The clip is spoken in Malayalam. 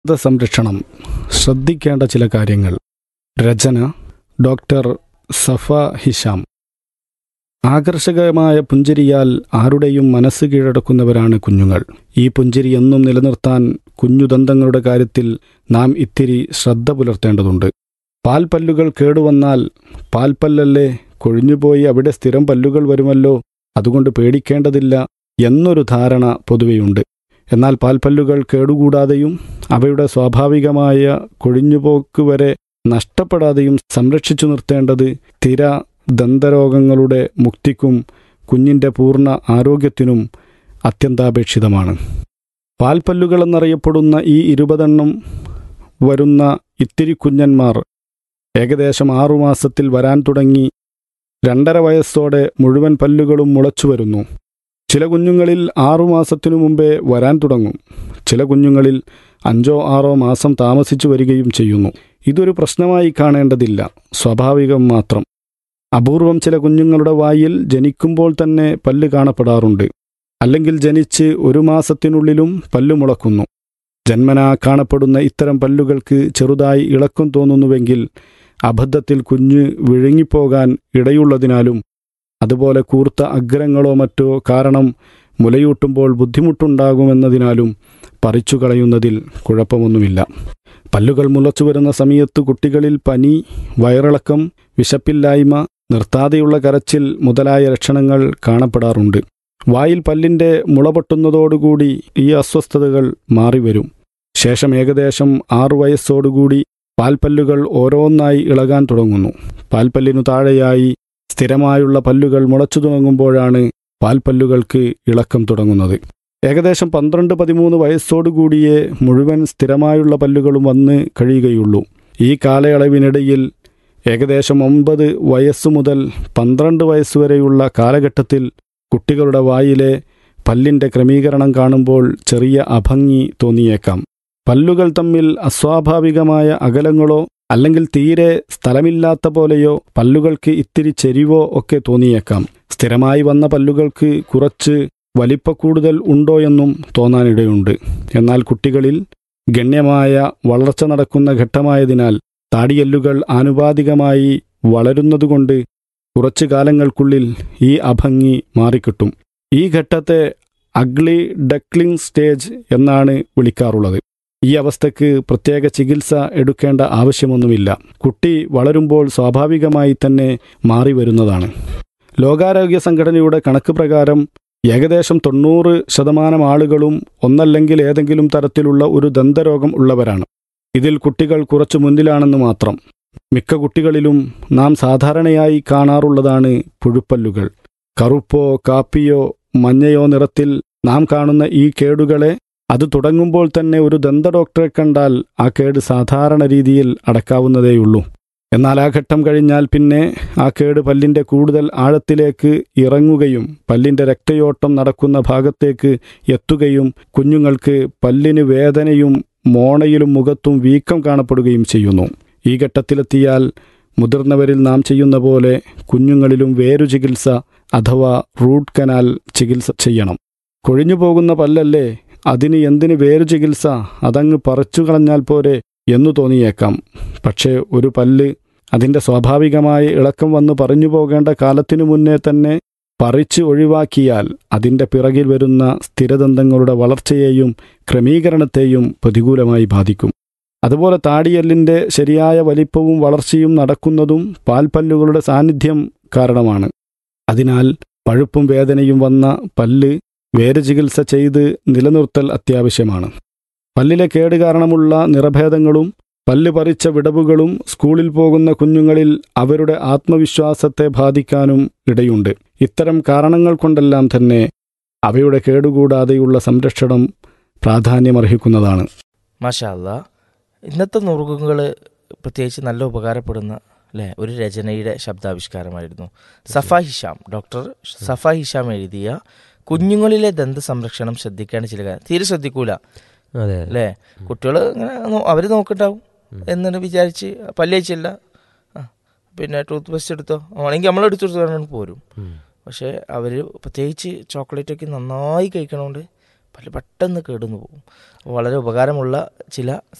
സംരക്ഷണം ശ്രദ്ധിക്കേണ്ട ചില കാര്യങ്ങൾ രചന ഡോക്ടർ സഫ ഹിഷാം ആകർഷകമായ പുഞ്ചിരിയാൽ ആരുടെയും മനസ്സ് കീഴടക്കുന്നവരാണ് കുഞ്ഞുങ്ങൾ ഈ പുഞ്ചിരി എന്നും നിലനിർത്താൻ കുഞ്ഞുദന്തങ്ങളുടെ കാര്യത്തിൽ നാം ഇത്തിരി ശ്രദ്ധ പുലർത്തേണ്ടതുണ്ട് പാൽപ്പല്ലുകൾ കേടുവന്നാൽ പാൽപ്പല്ലല്ലേ കൊഴിഞ്ഞുപോയി അവിടെ സ്ഥിരം പല്ലുകൾ വരുമല്ലോ അതുകൊണ്ട് പേടിക്കേണ്ടതില്ല എന്നൊരു ധാരണ പൊതുവെയുണ്ട് എന്നാൽ പാൽപ്പല്ലുകൾ കേടുകൂടാതെയും അവയുടെ സ്വാഭാവികമായ കൊഴിഞ്ഞുപോക്ക് വരെ നഷ്ടപ്പെടാതെയും സംരക്ഷിച്ചു നിർത്തേണ്ടത് സ്ഥിര ദന്തരോഗങ്ങളുടെ മുക്തിക്കും കുഞ്ഞിൻ്റെ പൂർണ്ണ ആരോഗ്യത്തിനും അത്യന്താപേക്ഷിതമാണ് പാൽപ്പല്ലുകളെന്നറിയപ്പെടുന്ന ഈ ഇരുപതെണ്ണം വരുന്ന ഇത്തിരി കുഞ്ഞന്മാർ ഏകദേശം ആറുമാസത്തിൽ വരാൻ തുടങ്ങി രണ്ടര വയസ്സോടെ മുഴുവൻ പല്ലുകളും മുളച്ചു വരുന്നു ചില കുഞ്ഞുങ്ങളിൽ ആറുമാസത്തിനു മുമ്പേ വരാൻ തുടങ്ങും ചില കുഞ്ഞുങ്ങളിൽ അഞ്ചോ ആറോ മാസം താമസിച്ചു വരികയും ചെയ്യുന്നു ഇതൊരു പ്രശ്നമായി കാണേണ്ടതില്ല സ്വാഭാവികം മാത്രം അപൂർവം ചില കുഞ്ഞുങ്ങളുടെ വായിൽ ജനിക്കുമ്പോൾ തന്നെ പല്ല് കാണപ്പെടാറുണ്ട് അല്ലെങ്കിൽ ജനിച്ച് ഒരു മാസത്തിനുള്ളിലും പല്ല് മുളക്കുന്നു ജന്മനാ കാണപ്പെടുന്ന ഇത്തരം പല്ലുകൾക്ക് ചെറുതായി ഇളക്കം തോന്നുന്നുവെങ്കിൽ അബദ്ധത്തിൽ കുഞ്ഞ് വിഴുങ്ങിപ്പോകാൻ ഇടയുള്ളതിനാലും അതുപോലെ കൂർത്ത അഗ്രങ്ങളോ മറ്റോ കാരണം മുലയൂട്ടുമ്പോൾ ബുദ്ധിമുട്ടുണ്ടാകുമെന്നതിനാലും പറിച്ചു കളയുന്നതിൽ കുഴപ്പമൊന്നുമില്ല പല്ലുകൾ മുളച്ചു വരുന്ന സമയത്ത് കുട്ടികളിൽ പനി വയറിളക്കം വിശപ്പില്ലായ്മ നിർത്താതെയുള്ള കരച്ചിൽ മുതലായ ലക്ഷണങ്ങൾ കാണപ്പെടാറുണ്ട് വായിൽ പല്ലിൻ്റെ മുള പൊട്ടുന്നതോടുകൂടി ഈ അസ്വസ്ഥതകൾ മാറിവരും ശേഷം ഏകദേശം ആറു വയസ്സോടുകൂടി പാൽപ്പല്ലുകൾ ഓരോന്നായി ഇളകാൻ തുടങ്ങുന്നു പാൽപ്പല്ലിനു താഴെയായി സ്ഥിരമായുള്ള പല്ലുകൾ മുളച്ചു തുടങ്ങുമ്പോഴാണ് പാൽപ്പല്ലുകൾക്ക് ഇളക്കം തുടങ്ങുന്നത് ഏകദേശം പന്ത്രണ്ട് പതിമൂന്ന് വയസ്സോടുകൂടിയേ മുഴുവൻ സ്ഥിരമായുള്ള പല്ലുകളും വന്ന് കഴിയുകയുള്ളൂ ഈ കാലയളവിനിടയിൽ ഏകദേശം ഒമ്പത് വയസ്സു മുതൽ പന്ത്രണ്ട് വയസ്സുവരെയുള്ള കാലഘട്ടത്തിൽ കുട്ടികളുടെ വായിലെ പല്ലിൻ്റെ ക്രമീകരണം കാണുമ്പോൾ ചെറിയ അഭംഗി തോന്നിയേക്കാം പല്ലുകൾ തമ്മിൽ അസ്വാഭാവികമായ അകലങ്ങളോ അല്ലെങ്കിൽ തീരെ സ്ഥലമില്ലാത്ത പോലെയോ പല്ലുകൾക്ക് ഇത്തിരി ചെരിവോ ഒക്കെ തോന്നിയേക്കാം സ്ഥിരമായി വന്ന പല്ലുകൾക്ക് കുറച്ച് വലിപ്പക്കൂടുതൽ ഉണ്ടോ എന്നും തോന്നാനിടയുണ്ട് എന്നാൽ കുട്ടികളിൽ ഗണ്യമായ വളർച്ച നടക്കുന്ന ഘട്ടമായതിനാൽ താടിയെല്ലുകൾ ആനുപാതികമായി വളരുന്നതുകൊണ്ട് കുറച്ചു കാലങ്ങൾക്കുള്ളിൽ ഈ അഭംഗി മാറിക്കിട്ടും ഈ ഘട്ടത്തെ അഗ്ലി ഡക്ലിംഗ് സ്റ്റേജ് എന്നാണ് വിളിക്കാറുള്ളത് ഈ അവസ്ഥയ്ക്ക് പ്രത്യേക ചികിത്സ എടുക്കേണ്ട ആവശ്യമൊന്നുമില്ല കുട്ടി വളരുമ്പോൾ സ്വാഭാവികമായി തന്നെ മാറി വരുന്നതാണ് ലോകാരോഗ്യ സംഘടനയുടെ കണക്ക് പ്രകാരം ഏകദേശം തൊണ്ണൂറ് ശതമാനം ആളുകളും ഒന്നല്ലെങ്കിൽ ഏതെങ്കിലും തരത്തിലുള്ള ഒരു ദന്തരോഗം ഉള്ളവരാണ് ഇതിൽ കുട്ടികൾ കുറച്ചു മുന്നിലാണെന്ന് മാത്രം മിക്ക കുട്ടികളിലും നാം സാധാരണയായി കാണാറുള്ളതാണ് പുഴുപ്പല്ലുകൾ കറുപ്പോ കാപ്പിയോ മഞ്ഞയോ നിറത്തിൽ നാം കാണുന്ന ഈ കേടുകളെ അത് തുടങ്ങുമ്പോൾ തന്നെ ഒരു ദന്ത ഡോക്ടറെ കണ്ടാൽ ആ കേട് സാധാരണ രീതിയിൽ അടക്കാവുന്നതേയുള്ളൂ എന്നാൽ ആ ഘട്ടം കഴിഞ്ഞാൽ പിന്നെ ആ കേട് പല്ലിൻ്റെ കൂടുതൽ ആഴത്തിലേക്ക് ഇറങ്ങുകയും പല്ലിൻ്റെ രക്തയോട്ടം നടക്കുന്ന ഭാഗത്തേക്ക് എത്തുകയും കുഞ്ഞുങ്ങൾക്ക് പല്ലിന് വേദനയും മോണയിലും മുഖത്തും വീക്കം കാണപ്പെടുകയും ചെയ്യുന്നു ഈ ഘട്ടത്തിലെത്തിയാൽ മുതിർന്നവരിൽ നാം ചെയ്യുന്ന പോലെ കുഞ്ഞുങ്ങളിലും വേരു ചികിത്സ അഥവാ റൂട്ട് കനാൽ ചികിത്സ ചെയ്യണം കൊഴിഞ്ഞു പോകുന്ന പല്ലല്ലേ അതിന് എന്തിന് വേരു ചികിത്സ അതങ്ങ് പറിച്ചു കളഞ്ഞാൽ പോരെ എന്നു തോന്നിയേക്കാം പക്ഷേ ഒരു പല്ല് അതിൻ്റെ സ്വാഭാവികമായ ഇളക്കം വന്ന് പറഞ്ഞു പോകേണ്ട കാലത്തിനു മുന്നേ തന്നെ പറിച്ച് ഒഴിവാക്കിയാൽ അതിൻ്റെ പിറകിൽ വരുന്ന സ്ഥിരദന്തങ്ങളുടെ വളർച്ചയെയും ക്രമീകരണത്തെയും പ്രതികൂലമായി ബാധിക്കും അതുപോലെ താടിയെല്ലിൻ്റെ ശരിയായ വലിപ്പവും വളർച്ചയും നടക്കുന്നതും പാൽപ്പല്ലുകളുടെ സാന്നിധ്യം കാരണമാണ് അതിനാൽ പഴുപ്പും വേദനയും വന്ന പല്ല് വേര് ചികിത്സ ചെയ്ത് നിലനിർത്തൽ അത്യാവശ്യമാണ് പല്ലിലെ കേട് കാരണമുള്ള നിറഭേദങ്ങളും പല്ല് പറിച്ച വിടവുകളും സ്കൂളിൽ പോകുന്ന കുഞ്ഞുങ്ങളിൽ അവരുടെ ആത്മവിശ്വാസത്തെ ബാധിക്കാനും ഇടയുണ്ട് ഇത്തരം കാരണങ്ങൾ കൊണ്ടെല്ലാം തന്നെ അവയുടെ കേടുകൂടാതെയുള്ള സംരക്ഷണം പ്രാധാന്യമർഹിക്കുന്നതാണ് മാഷാല്ല ഇന്നത്തെ നുറുങ്ങുകൾ പ്രത്യേകിച്ച് നല്ല ഉപകാരപ്പെടുന്ന അല്ലേ ഒരു രചനയുടെ ശബ്ദാവിഷ്കാരമായിരുന്നു സഫ ഹിഷാം ഡോക്ടർ സഫ ഹിഷാം എഴുതിയ കുഞ്ഞുങ്ങളിലെ ദന്ത സംരക്ഷണം ശ്രദ്ധിക്കേണ്ട ചില കാര്യം തീരെ ശ്രദ്ധിക്കൂല അതെ അല്ലേ കുട്ടികൾ ഇങ്ങനെ നോ- അവര് നോക്കണ്ടാവും എന്നിട്ട് വിചാരിച്ച് പല്ലേച്ചില്ല പിന്നെ ടൂത്ത് പേസ്റ്റ് എടുത്തോ ആണെങ്കിൽ നമ്മൾ എടുത്തു പോരും ഉം. പക്ഷേ അവർ പ്രത്യേകിച്ച് ചോക്ലേറ്റ് ഒക്കെ നന്നായി കഴിക്കണോണ്ട് പല്ല് പെട്ടെന്ന് കേടുന്നു പോകും വളരെ ഉപകാരമുള്ള ചില